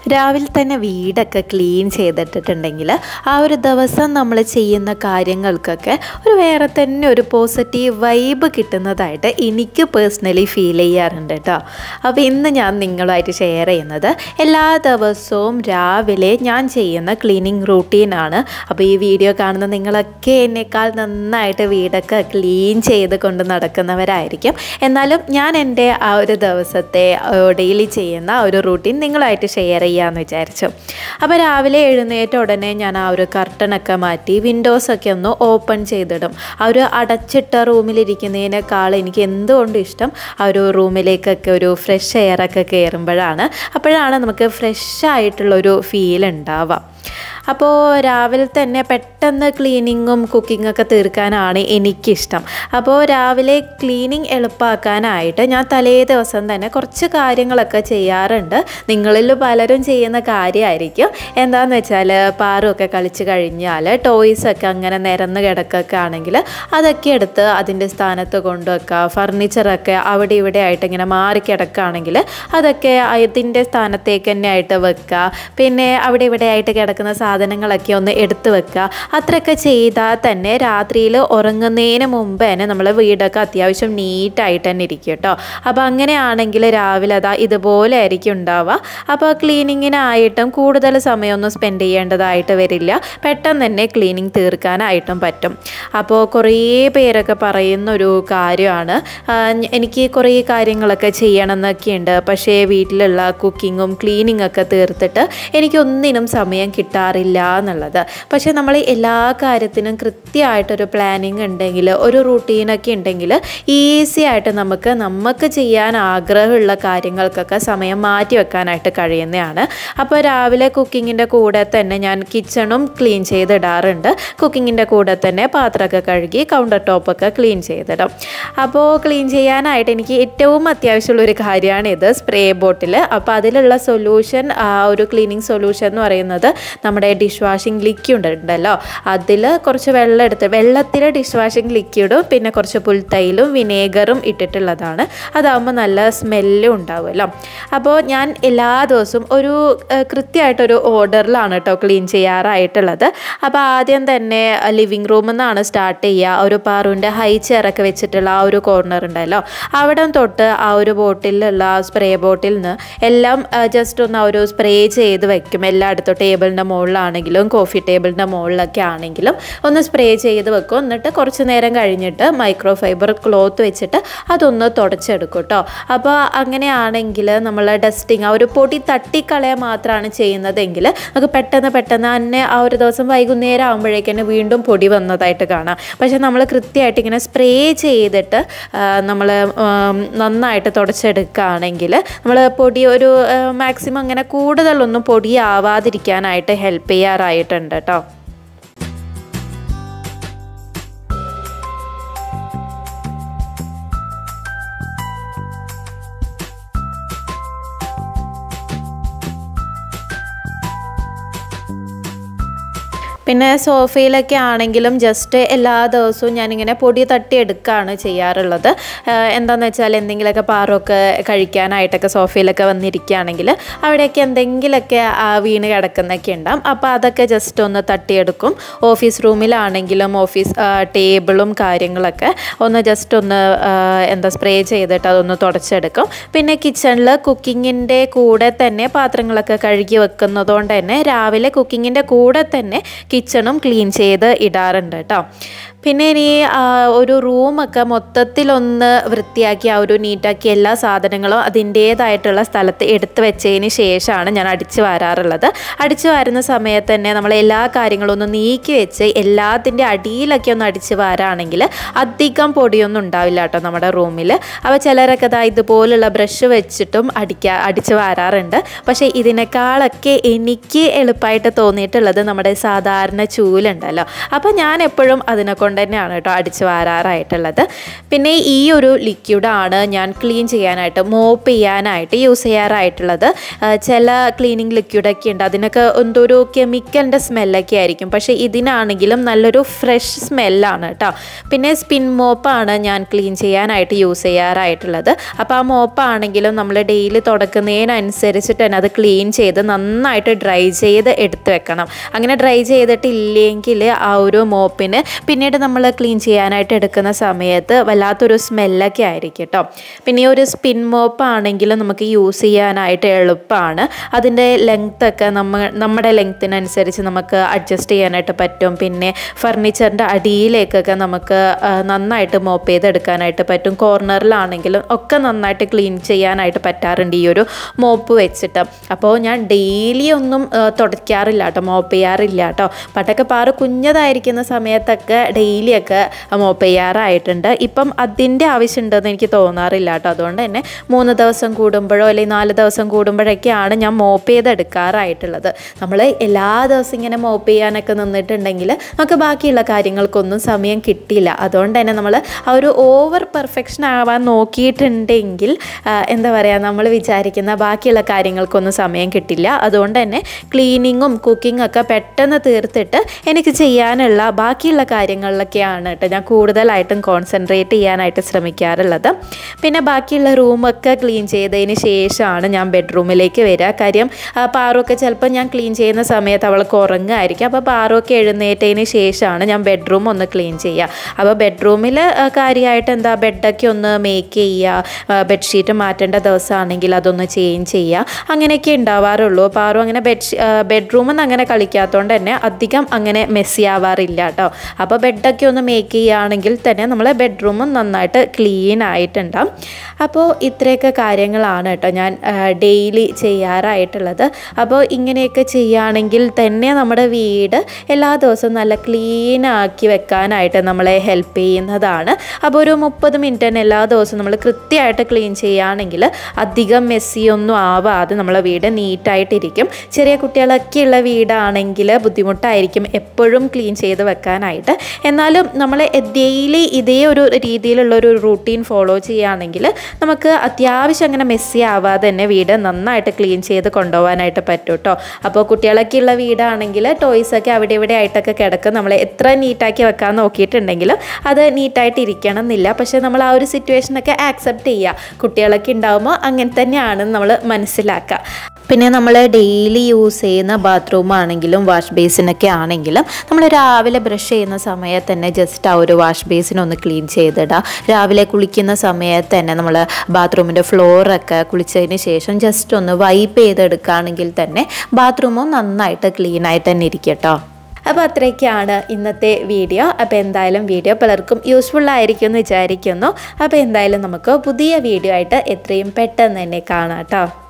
രാവിലെ തന്നെ വീടൊക്കെ ക്ലീൻ ചെയ്തിട്ടിട്ടുണ്ടെങ്കിൽ ആ ഒരു ദിവസം നമ്മൾ ചെയ്യുന്ന കാര്യങ്ങൾക്കൊക്കെ ഒരു വേറെ തന്നെ ഒരു പോസിറ്റീവ് വൈബ് കിട്ടുന്നതായിട്ട് എനിക്ക് പേഴ്സണലി ഫീൽ ചെയ്യാറുണ്ട് കേട്ടോ അപ്പോൾ ഇന്ന് ഞാൻ നിങ്ങളുമായിട്ട് ഷെയർ ചെയ്യുന്നത് എല്ലാ ദിവസവും രാവിലെ ഞാൻ ചെയ്യുന്ന ക്ലീനിങ് റൂട്ടീനാണ് അപ്പോൾ ഈ വീഡിയോ കാണുന്ന നിങ്ങളൊക്കെ എന്നേക്കാൾ നന്നായിട്ട് വീടൊക്കെ ക്ലീൻ ചെയ്ത് കൊണ്ട് നടക്കുന്നവരായിരിക്കും എന്നാലും ഞാൻ എൻ്റെ ആ ഒരു ദിവസത്തെ ഡെയിലി ചെയ്യുന്ന ഒരു റൂട്ടീൻ നിങ്ങളായിട്ട് ഷെയർ ചെയ്യാമെന്ന് വിചാരിച്ചു അപ്പോൾ രാവിലെ എഴുന്നേറ്റ ഉടനെ ഞാൻ ആ ഒരു കർട്ടനൊക്കെ മാറ്റി വിൻഡോസൊക്കെ ഒന്ന് ഓപ്പൺ ചെയ്തിടും ആ ഒരു അടച്ചിട്ട റൂമിലിരിക്കുന്നതിനേക്കാൾ എനിക്ക് എന്തുകൊണ്ടും ഇഷ്ടം ആ ഒരു റൂമിലേക്കൊക്കെ ഒരു ഫ്രഷ് എയറൊക്കെ കയറുമ്പോഴാണ് അപ്പോഴാണ് നമുക്ക് ഫ്രഷ് ആയിട്ടുള്ളൊരു ഫീൽ ഉണ്ടാവുക അപ്പോൾ രാവിലെ തന്നെ പെട്ടെന്ന് ക്ലീനിങ്ങും കുക്കിങ്ങൊക്കെ തീർക്കാനാണ് എനിക്കിഷ്ടം അപ്പോൾ രാവിലെ ക്ലീനിങ് എളുപ്പമാക്കാനായിട്ട് ഞാൻ തലേ ദിവസം തന്നെ കുറച്ച് കാര്യങ്ങളൊക്കെ ചെയ്യാറുണ്ട് നിങ്ങളിൽ പലരും ചെയ്യുന്ന കാര്യമായിരിക്കും എന്താണെന്ന് വെച്ചാൽ പാറുമൊക്കെ കളിച്ച് കഴിഞ്ഞാൽ ടോയ്സൊക്കെ അങ്ങനെ നിരന്ന് കിടക്കൊക്കെ ആണെങ്കിൽ അതൊക്കെ എടുത്ത് അതിൻ്റെ സ്ഥാനത്ത് കൊണ്ടുവെക്കുക ഫർണിച്ചറൊക്കെ അവിടെ ഇവിടെ ആയിട്ട് ഇങ്ങനെ മാറി കിടക്കുകയാണെങ്കിൽ അതൊക്കെ അതിൻ്റെ സ്ഥാനത്തേക്ക് തന്നെ ആയിട്ട് വെക്കുക പിന്നെ അവിടെ ഇവിടെ ആയിട്ട് കിടക്കുന്ന സാധനങ്ങളൊക്കെ ഒന്ന് എടുത്തു വെക്കുക അത്രയൊക്കെ ചെയ്താൽ തന്നെ രാത്രിയിൽ ഉറങ്ങുന്നതിന് മുമ്പ് തന്നെ നമ്മൾ വീടൊക്കെ അത്യാവശ്യം നീറ്റായിട്ട് തന്നെ ഇരിക്കും കേട്ടോ അപ്പോൾ അങ്ങനെയാണെങ്കിൽ രാവിലെ അതാ ഇതുപോലെ ആയിരിക്കും ഉണ്ടാവുക അപ്പോൾ ക്ലീനിങ്ങിനായിട്ടും കൂടുതൽ സമയമൊന്നും സ്പെൻഡ് ചെയ്യേണ്ടതായിട്ട് വരില്ല പെട്ടെന്ന് തന്നെ ക്ലീനിങ് തീർക്കാനായിട്ടും പറ്റും അപ്പോൾ കുറേ പേരൊക്കെ പറയുന്ന ഒരു കാര്യമാണ് എനിക്ക് കുറേ കാര്യങ്ങളൊക്കെ ചെയ്യണം എന്നൊക്കെയുണ്ട് പക്ഷേ വീട്ടിലുള്ള കുക്കിങ്ങും ക്ലീനിങ് ഒക്കെ തീർത്തിട്ട് എനിക്കൊന്നിനും സമയം കിട്ടാറില്ല എന്നുള്ളത് പക്ഷേ നമ്മൾ എല്ലാ കാര്യത്തിനും കൃത്യമായിട്ടൊരു പ്ലാനിങ് ഉണ്ടെങ്കിൽ ഒരു റൂട്ടീനൊക്കെ ഉണ്ടെങ്കിൽ ഈസി ആയിട്ട് നമുക്ക് നമുക്ക് ചെയ്യാൻ ആഗ്രഹമുള്ള കാര്യങ്ങൾക്കൊക്കെ സമയം മാറ്റി വെക്കാനായിട്ട് കഴിയുന്നതാണ് അപ്പോൾ രാവിലെ കുക്കിങ്ങിൻ്റെ കൂടെ തന്നെ ഞാൻ കിച്ചണും ക്ലീൻ ചെയ്തിടാറുണ്ട് കുക്കിങ്ങിൻ്റെ കൂടെ തന്നെ പാത്രമൊക്കെ കഴുകി കൗണ്ടർ ടോപ്പൊക്കെ ക്ലീൻ ചെയ്തിടും അപ്പോൾ ക്ലീൻ ചെയ്യാനായിട്ട് എനിക്ക് ഏറ്റവും അത്യാവശ്യമുള്ളൊരു കാര്യമാണ് ഇത് സ്പ്രേ ബോട്ടിൽ അപ്പോൾ അതിലുള്ള സൊല്യൂഷൻ ആ ഒരു ക്ലീനിങ് സൊല്യൂഷൻ എന്ന് പറയുന്നത് നമ്മുടെ ഡിഷ് വാഷിംഗ് ലിക്വിഡ് ഉണ്ടല്ലോ അതിൽ കുറച്ച് വെള്ളം എടുത്ത് വെള്ളത്തിൽ ഡിഷ് വാഷിംഗ് ലിക്വിഡും പിന്നെ കുറച്ച് പുൽത്തൈലും വിനേഗറും ഇട്ടിട്ടുള്ളതാണ് അതാകുമ്പോൾ നല്ല സ്മെല്ലും ഉണ്ടാവുമല്ലോ അപ്പോൾ ഞാൻ എല്ലാ ദിവസവും ഒരു കൃത്യമായിട്ടൊരു ഓർഡറിലാണ് കേട്ടോ ക്ലീൻ ചെയ്യാറായിട്ടുള്ളത് അപ്പോൾ ആദ്യം തന്നെ ലിവിങ് റൂമിൽ നിന്നാണ് സ്റ്റാർട്ട് ചെയ്യുക ഒരു പാറുവിൻ്റെ ഹൈ ചെയറൊക്കെ വെച്ചിട്ടുള്ള ആ ഒരു കോർണർ ഉണ്ടല്ലോ അവിടെ തൊട്ട് ആ ഒരു ബോട്ടിലുള്ള സ്പ്രേ ബോട്ടിൽ നിന്ന് എല്ലാം ജസ്റ്റ് ഒന്ന് ആ ഒരു സ്പ്രേ ചെയ്ത് വെക്കും എല്ലായിടത്തും ടേബിളിൻ്റെ മുകളിലാണെങ്കിലും കോഫി ടേബിളിൻ്റെ മുകളിലൊക്കെ ആണെങ്കിലും ഒന്ന് സ്പ്രേ ചെയ്ത് വെക്കും എന്നിട്ട് കുറച്ച് നേരം കഴിഞ്ഞിട്ട് മൈക്രോ ഫൈബർ ക്ലോത്ത് വെച്ചിട്ട് അതൊന്ന് തുടച്ചെടുക്കും കേട്ടോ അപ്പോൾ അങ്ങനെയാണെങ്കിൽ നമ്മൾ ഡസ്റ്റിങ് ആ ഒരു പൊടി തട്ടിക്കളയാൻ മാത്രമാണ് ചെയ്യുന്നതെങ്കിൽ നമുക്ക് പെട്ടെന്ന് പെട്ടെന്ന് തന്നെ ആ ഒരു ദിവസം വൈകുന്നേരം ആകുമ്പോഴേക്കും വീണ്ടും പൊടി വന്നതായിട്ട് കാണാം പക്ഷേ നമ്മൾ കൃത്യമായിട്ട് ഇങ്ങനെ സ്പ്രേ ചെയ്തിട്ട് നമ്മൾ നന്നായിട്ട് തുടച്ചെടുക്കുകയാണെങ്കിൽ നമ്മൾ പൊടി ഒരു മാക്സിമം അങ്ങനെ കൂടുതലൊന്നും പൊടിയാവാതിരിക്കാനായിട്ട് ഹെൽപ്പ് ചെയ്യാറായിട്ടുണ്ട് കേട്ടോ പിന്നെ സോഫയിലൊക്കെ ആണെങ്കിലും ജസ്റ്റ് എല്ലാ ദിവസവും ഞാനിങ്ങനെ പൊടി തട്ടി എടുക്കുകയാണ് ചെയ്യാറുള്ളത് എന്താണെന്ന് വെച്ചാൽ എന്തെങ്കിലുമൊക്കെ പാറൊക്കെ കഴിക്കാനായിട്ടൊക്കെ സോഫയിലൊക്കെ വന്നിരിക്കുകയാണെങ്കിൽ അവിടെയൊക്കെ എന്തെങ്കിലുമൊക്കെ വീണ് കിടക്കുന്നൊക്കെ ഉണ്ടാവും അപ്പോൾ അതൊക്കെ ജസ്റ്റ് ഒന്ന് തട്ടിയെടുക്കും ഓഫീസ് റൂമിലാണെങ്കിലും ഓഫീസ് ടേബിളും കാര്യങ്ങളൊക്കെ ഒന്ന് ജസ്റ്റ് ഒന്ന് എന്താ സ്പ്രേ ചെയ്തിട്ട് അതൊന്ന് തുടച്ചെടുക്കും പിന്നെ കിച്ചണിൽ കുക്കിങ്ങിൻ്റെ കൂടെ തന്നെ പാത്രങ്ങളൊക്കെ കഴുകി വെക്കുന്നതുകൊണ്ട് തന്നെ രാവിലെ കുക്കിങ്ങിൻ്റെ കൂടെ തന്നെ കിച്ചണും ക്ലീൻ ചെയ്ത് ഇടാറുണ്ട് കേട്ടോ പിന്നെ ഇനി ഒരു റൂമൊക്കെ മൊത്തത്തിലൊന്ന് വൃത്തിയാക്കി ആ ഒരു നീറ്റാക്കി എല്ലാ സാധനങ്ങളും അതിൻ്റേതായിട്ടുള്ള സ്ഥലത്ത് എടുത്തു വെച്ചതിന് ശേഷമാണ് ഞാൻ അടിച്ചു വാരാറുള്ളത് അടിച്ചു വാരുന്ന സമയത്ത് തന്നെ നമ്മൾ എല്ലാ കാര്യങ്ങളും ഒന്ന് നീക്കി വെച്ച് എല്ലാത്തിൻ്റെ അടിയിലൊക്കെ ഒന്ന് അടിച്ചു വാരാണെങ്കിൽ അധികം പൊടിയൊന്നും ഉണ്ടാവില്ല കേട്ടോ നമ്മുടെ റൂമിൽ അപ്പോൾ ചിലരൊക്കെ ഇതാ ഇതുപോലുള്ള ബ്രഷ് വെച്ചിട്ടും അടിക്കുക അടിച്ചു വാരാറുണ്ട് പക്ഷേ ഇതിനേക്കാളൊക്കെ എനിക്ക് എളുപ്പമായിട്ട് തോന്നിയിട്ടുള്ളത് നമ്മുടെ സാധാരണ ചൂലുണ്ടല്ലോ അപ്പോൾ ഞാൻ എപ്പോഴും അതിനെ കൊണ്ട് തന്നെയാണ് കേട്ടോ അടിച്ച് വാരാറായിട്ടുള്ളത് പിന്നെ ഈ ഒരു ലിക്വിഡാണ് ഞാൻ ക്ലീൻ ചെയ്യാനായിട്ട് മോപ്പ് ചെയ്യാനായിട്ട് യൂസ് ചെയ്യാറായിട്ടുള്ളത് ആ, ചില ക്ലീനിങ് ലിക്വിഡൊക്കെ ഉണ്ട് അതിനൊക്കെ എന്തോ ഒരു കെമിക്കലിൻ്റെ സ്മെല്ലൊക്കെ ആയിരിക്കും പക്ഷേ ഇതിനാണെങ്കിലും നല്ലൊരു ഫ്രഷ് സ്മെല്ലാണ് കേട്ടോ പിന്നെ സ്പിൻ മോപ്പാണ് ഞാൻ ക്ലീൻ ചെയ്യാനായിട്ട് യൂസ് ചെയ്യാറായിട്ടുള്ളത് അപ്പോൾ ആ മോപ്പാണെങ്കിലും നമ്മൾ ഡെയിലി തുടക്കുന്നതിനനുസരിച്ചിട്ട് തന്നെ അത് ക്ലീൻ ചെയ്ത് നന്നായിട്ട് ഡ്രൈ ചെയ്ത് എടുത്ത് വെക്കണം അങ്ങനെ ഡ്രൈ ചെയ്തിട്ടില്ലെങ്കിൽ ആ ഒരു മോപ്പിന് പിന്നീട് നമ്മൾ ക്ലീൻ ചെയ്യാനായിട്ട് എടുക്കുന്ന സമയത്ത് വല്ലാത്തൊരു സ്മെല്ലൊക്കെ ആയിരിക്കും കേട്ടോ പിന്നെ ഈ ഒരു സ്പിൻ മോപ്പ് ആണെങ്കിലും നമുക്ക് യൂസ് ചെയ്യാനായിട്ട് എളുപ്പമാണ് അതിൻ്റെ ലെങ്ത് ഒക്കെ നമ്മ നമ്മുടെ ലെങ്ത്തിനനുസരിച്ച് നമുക്ക് അഡ്ജസ്റ്റ് ചെയ്യാനായിട്ട് പറ്റും പിന്നെ ഫർണിച്ചറിൻ്റെ അടിയിലേക്കൊക്കെ നമുക്ക് ആ, നന്നായിട്ട് മോപ്പ് ചെയ്തെടുക്കാനായിട്ട് പറ്റും കോർണറിലാണെങ്കിലും ഒക്കെ നന്നായിട്ട് ക്ലീൻ ചെയ്യാനായിട്ട് പറ്റാറുണ്ട് ഈ ഒരു മോപ്പ് വെച്ചിട്ട് അപ്പോൾ ഞാൻ ഡെയിലി ഒന്നും ആ, തുടയ്ക്കാറില്ല കേട്ടോ മോപ്പ് ചെയ്യാറില്ല കേട്ടോ പണ്ടൊക്കെ പാറ് കുഞ്ഞതായിരിക്കുന്ന സമയത്തൊക്കെ ഡെയിലിയൊക്കെ മോപ്പ് ചെയ്യാറായിട്ടുണ്ട് ഇപ്പം അതിൻ്റെ ആവശ്യമുണ്ടെന്ന് എനിക്ക് തോന്നാറില്ല കേട്ടോ അതുകൊണ്ട് തന്നെ മൂന്ന് ദിവസം കൂടുമ്പോഴോ അല്ലെങ്കിൽ നാല് ദിവസം കൂടുമ്പോഴൊക്കെയാണ് ഞാൻ മോപ്പ് ചെയ്തെടുക്കാറായിട്ടുള്ളത് നമ്മൾ എല്ലാ ദിവസവും ഇങ്ങനെ മോപ്പ് ചെയ്യാനൊക്കെ നിന്നിട്ടുണ്ടെങ്കിൽ നമുക്ക് ബാക്കിയുള്ള കാര്യങ്ങൾക്കൊന്നും സമയം കിട്ടില്ല അതുകൊണ്ട് തന്നെ നമ്മൾ ആ ഒരു ഓവർ പെർഫെക്ഷൻ ആവാൻ നോക്കിയിട്ടുണ്ടെങ്കിൽ ആ, എന്താ പറയുക നമ്മൾ വിചാരിക്കുന്ന ബാക്കിയുള്ള കാര്യങ്ങൾക്കൊന്നും സമയം കിട്ടില്ല അതുകൊണ്ട് തന്നെ ക്ലീനിങ്ങും കുക്കിംഗ് ഒക്കെ പെട്ടെന്ന് തീർത്തിട്ട് എനിക്ക് ചെയ്യാനുള്ള ബാക്കിയുള്ള കാര്യങ്ങളിലൊക്കെയാണ് കേട്ടോ ഞാൻ കൂടുതലായിട്ടും കോൺസെൻട്രേറ്റ് ചെയ്യാനായിട്ട് ശ്രമിക്കാറുള്ളത് പിന്നെ ബാക്കിയുള്ള റൂമൊക്കെ ക്ലീൻ ചെയ്തതിന് ശേഷമാണ് ഞാൻ ബെഡ്റൂമിലേക്ക് വരിക കാര്യം ആ, പാറുമൊക്കെ ചിലപ്പോൾ ഞാൻ ക്ലീൻ ചെയ്യുന്ന സമയത്ത് അവൾക്ക് ഉറങ്ങുമായിരിക്കും അപ്പോൾ പാറുമൊക്കെ എഴുന്നേറ്റതിന് ശേഷമാണ് ഞാൻ ബെഡ്റൂം ഒന്ന് ക്ലീൻ ചെയ്യുക അപ്പോൾ ബെഡ്റൂമിൽ കാര്യമായിട്ട് എന്താ ബെഡൊക്കെ ഒന്ന് മേക്ക് ചെയ്യുക ബെഡ്ഷീറ്റ് മാറ്റേണ്ട ദിവസമാണെങ്കിൽ അതൊന്ന് ചേഞ്ച് ചെയ്യുക അങ്ങനെയൊക്കെ ഉണ്ടാവാറുള്ളൂ പാറു അങ്ങനെ ബെഡ് ബെഡ്റൂമിൽ നിന്ന് അങ്ങനെ കളിക്കാത്തതുകൊണ്ട് തന്നെ അധികം അങ്ങനെ മെസ്സി ആവാറില്ല കേട്ടോ അപ്പോൾ ബെഡൊക്കെ ഒന്ന് മേക്ക് ചെയ്യുകയാണെങ്കിൽ തന്നെ നമ്മളെ ബെഡ്റൂമും നന്നായിട്ട് ക്ലീൻ ആയിട്ടുണ്ടാവും അപ്പോൾ ഇത്രയൊക്കെ കാര്യങ്ങളാണ് കേട്ടോ ഞാൻ ഡെയിലി ചെയ്യാറായിട്ടുള്ളത് അപ്പോൾ ഇങ്ങനെയൊക്കെ ചെയ്യുകയാണെങ്കിൽ തന്നെ നമ്മുടെ വീട് എല്ലാ ദിവസവും നല്ല ക്ലീൻ ആക്കി വെക്കാനായിട്ട് നമ്മളെ ഹെൽപ്പ് ചെയ്യുന്നതാണ് അപ്പോൾ ഒരു മുപ്പത് മിനിറ്റ് തന്നെ എല്ലാ ദിവസവും നമ്മൾ കൃത്യമായിട്ട് ക്ലീൻ ചെയ്യുകയാണെങ്കിൽ അധികം മെസ്സിയൊന്നും ആവാതെ നമ്മളെ വീട് നീറ്റായിട്ടിരിക്കും ചെറിയ കുട്ടികളൊക്കെ ഉള്ള വീടാണെങ്കിൽ ബുദ്ധിമുട്ടായിരിക്കും എപ്പോഴും ക്ലീൻ ചെയ്ത് വെക്കാനായിട്ട് എന്നാലും നമ്മൾ ഡെയിലി ഇതേ ഒരു രീതിയിലുള്ള ഒരു റൂട്ടീൻ ഫോളോ ചെയ്യുകയാണെങ്കിൽ നമുക്ക് അത്യാവശ്യം അങ്ങനെ മെസ്സി ആവാതെ തന്നെ വീട് നന്നായിട്ട് ക്ലീൻ ചെയ്ത് കൊണ്ടുപോകാനായിട്ട് പറ്റും കേട്ടോ അപ്പോൾ കുട്ടികളൊക്കെ ഉള്ള വീടാണെങ്കിൽ ടോയ്സൊക്കെ അവിടെ ഇവിടെ ആയിട്ടൊക്കെ കിടക്കും നമ്മൾ എത്ര നീറ്റാക്കി വെക്കാൻ നോക്കിയിട്ടുണ്ടെങ്കിലും അത് നീറ്റായിട്ട് ഇരിക്കണം എന്നില്ല പക്ഷേ നമ്മൾ ആ ഒരു സിറ്റുവേഷനൊക്കെ ആക്സെപ്റ്റ് ചെയ്യുക കുട്ടികളൊക്കെ ഉണ്ടാകുമ്പോൾ അങ്ങനെ തന്നെയാണ് നമ്മൾ മനസ്സിലാക്കുക പിന്നെ നമ്മൾ ഡെയിലി യൂസ് ചെയ്യുന്ന ബാത്റൂം ആണെങ്കിലും വാഷ് ബേസിനൊക്കെ ആണെങ്കിലും നമ്മൾ രാവിലെ ബ്രഷ് ചെയ്യുന്ന സമയത്ത് തന്നെ ജസ്റ്റ് ആ ഒരു വാഷ് ബേസിൻ ഒന്ന് ക്ലീൻ ചെയ്തിടുക രാവിലെ കുളിക്കുന്ന സമയത്ത് തന്നെ നമ്മൾ ബാത്റൂമിൻ്റെ ഫ്ലോറൊക്കെ കുളിച്ചതിന് ശേഷം ജസ്റ്റ് ഒന്ന് വൈപ്പ് ചെയ്തെടുക്കുകയാണെങ്കിൽ തന്നെ ബാത്റൂമും നന്നായിട്ട് ക്ലീൻ ആയിട്ട് തന്നെ ഇരിക്കും കേട്ടോ അപ്പോൾ അത്രയൊക്കെയാണ് ഇന്നത്തെ വീഡിയോ അപ്പോൾ എന്തായാലും വീഡിയോ പലർക്കും യൂസ്ഫുൾ ആയിരിക്കും എന്ന് വിചാരിക്കുന്നു അപ്പോൾ എന്തായാലും നമുക്ക് പുതിയ വീഡിയോ ആയിട്ട് എത്രയും പെട്ടെന്ന് തന്നെ കാണാം കേട്ടോ